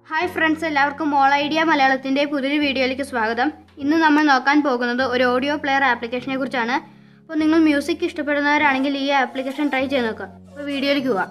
hi friends എല്ലാവർക്കും all idea മലയാളത്തിൻ്റെ പുതിയൊരു വീഡിയോയിലേക്ക് സ്വാഗതം ഇന്ന് നമ്മൾ നോക്കാൻ പോകുന്നത് ഒരു ഓഡിയോ പ്ലെയർ ആപ്ലിക്കേഷനെ കുറിച്ചാണ് അപ്പോൾ നിങ്ങൾ മ്യൂസിക് ഇഷ്ടപ്പെടുന്നവരാണെങ്കിൽ ഈ ആപ്ലിക്കേഷൻ ട്രൈ ചെയ്ത് നോക്കുക അപ്പോൾ വീഡിയോയിലേക്ക് പോവാം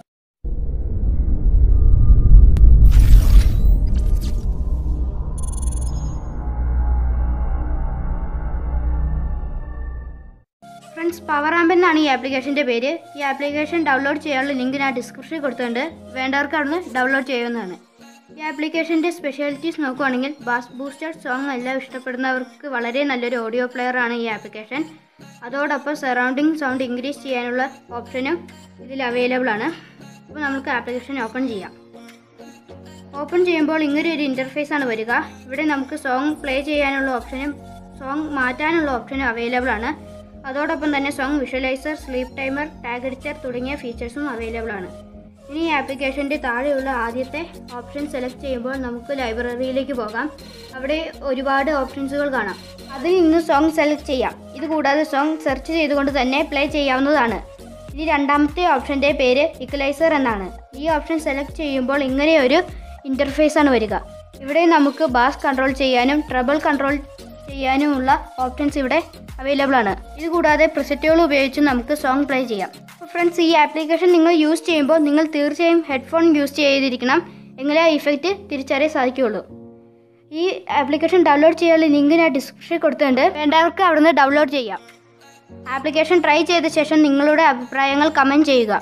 ഫ്രണ്ട്സ് പവർ ആമ്പ് എന്നാണ് ഈ ആപ്ലിക്കേഷൻ്റെ പേര് ഈ ആപ്ലിക്കേഷൻ ഡൗൺലോഡ് ചെയ്യാനുള്ള ലിങ്ക് ഞാൻ ഡിസ്ക്രിപ്ഷനിൽ കൊടുത്തിട്ടുണ്ട് വേണ്ടവർക്ക് അവിടുന്ന് ഡൗൺലോഡ് ചെയ്യാവുന്നതാണ് ഈ ആപ്ലിക്കേഷൻ്റെ സ്പെഷ്യാലിറ്റീസ് നോക്കുവാണെങ്കിൽ ബാസ് ബൂസ്റ്റർ സോങ് എല്ലാം ഇഷ്ടപ്പെടുന്നവർക്ക് വളരെ നല്ലൊരു ഓഡിയോ പ്ലെയർ ആണ് ഈ ആപ്ലിക്കേഷൻ അതോടൊപ്പം സറൗണ്ടിങ് സൗണ്ട് ഇൻക്രീസ് ചെയ്യാനുള്ള ഓപ്ഷനും ഇതിൽ അവൈലബിൾ ആണ് അപ്പോൾ നമുക്ക് ആപ്ലിക്കേഷൻ ഓപ്പൺ ചെയ്യാം ഓപ്പൺ ചെയ്യുമ്പോൾ ഇങ്ങനെ ഒരു ഇൻ്റർഫേസ് ആണ് വരിക ഇവിടെ നമുക്ക് സോങ് പ്ലേ ചെയ്യാനുള്ള ഓപ്ഷനും സോങ് മാറ്റാനുള്ള ഓപ്ഷനും അവൈലബിൾ ആണ് അതോടൊപ്പം തന്നെ song visualiser sleep timer tag editor തുടങ്ങിയ ഫീച്ചേഴ്സും അവൈലബിൾ ആണ് ഇനി ഈ ആപ്ലിക്കേഷൻ്റെ താഴെയുള്ള ആദ്യത്തെ ഓപ്ഷൻ സെലക്ട് ചെയ്യുമ്പോൾ നമുക്ക് ലൈബ്രറിയിലേക്ക് പോകാം അവിടെ ഒരുപാട് ഓപ്ഷൻസുകൾ കാണാം അതിൽ നിന്ന് സോങ് സെലക്ട് ചെയ്യാം ഇത് കൂടാതെ സോങ് സെർച്ച് ചെയ്തുകൊണ്ട് തന്നെ പ്ലേ ചെയ്യാവുന്നതാണ് ഇനി രണ്ടാമത്തെ ഓപ്ഷൻ്റെ പേര് ഇക്വലൈസർ എന്നാണ് ഈ ഓപ്ഷൻ സെലക്ട് ചെയ്യുമ്പോൾ ഇങ്ങനെ ഒരു ഇൻ്റർഫേസ് ആണ് വരിക ഇവിടെ നമുക്ക് ബാസ് കൺട്രോൾ ചെയ്യാനും ട്രബിൾ കൺട്രോൾ ചെയ്യാനുമുള്ള ഓപ്ഷൻസ് ഇവിടെ അവൈലബിൾ ആണ് ഇത് കൂടാതെ പ്രിസെറ്റുകൾ ഉപയോഗിച്ച് നമുക്ക് സോങ് പ്ലേ ചെയ്യാം അപ്പോൾ ഫ്രണ്ട്സ് ഈ ആപ്ലിക്കേഷൻ നിങ്ങൾ യൂസ് ചെയ്യുമ്പോൾ നിങ്ങൾ തീർച്ചയായും ഹെഡ്ഫോൺ യൂസ് ചെയ്തിരിക്കണം എങ്കിലേ ആ ഇഫക്റ്റ് തിരിച്ചറിയാൻ സാധിക്കുകയുള്ളൂ ഈ ആപ്ലിക്കേഷൻ ഡൗൺലോഡ് ചെയ്യാനുള്ള ലിങ്ക് ഞാൻ ഡിസ്ക്രിപ്ഷനിൽ കൊടുത്തിട്ടുണ്ട് വേണ്ടവർക്ക് അവിടുന്ന് ഡൗൺലോഡ് ചെയ്യാം ആപ്ലിക്കേഷൻ ട്രൈ ചെയ്ത ശേഷം നിങ്ങളുടെ അഭിപ്രായങ്ങൾ കമൻറ്റ് ചെയ്യുക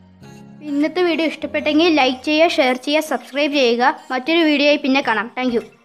ഇന്നത്തെ വീഡിയോ ഇഷ്ടപ്പെട്ടെങ്കിൽ ലൈക്ക് ചെയ്യുക ഷെയർ ചെയ്യുക സബ്സ്ക്രൈബ് ചെയ്യുക മറ്റൊരു വീഡിയോയിൽ പിന്നെ കാണാം താങ്ക്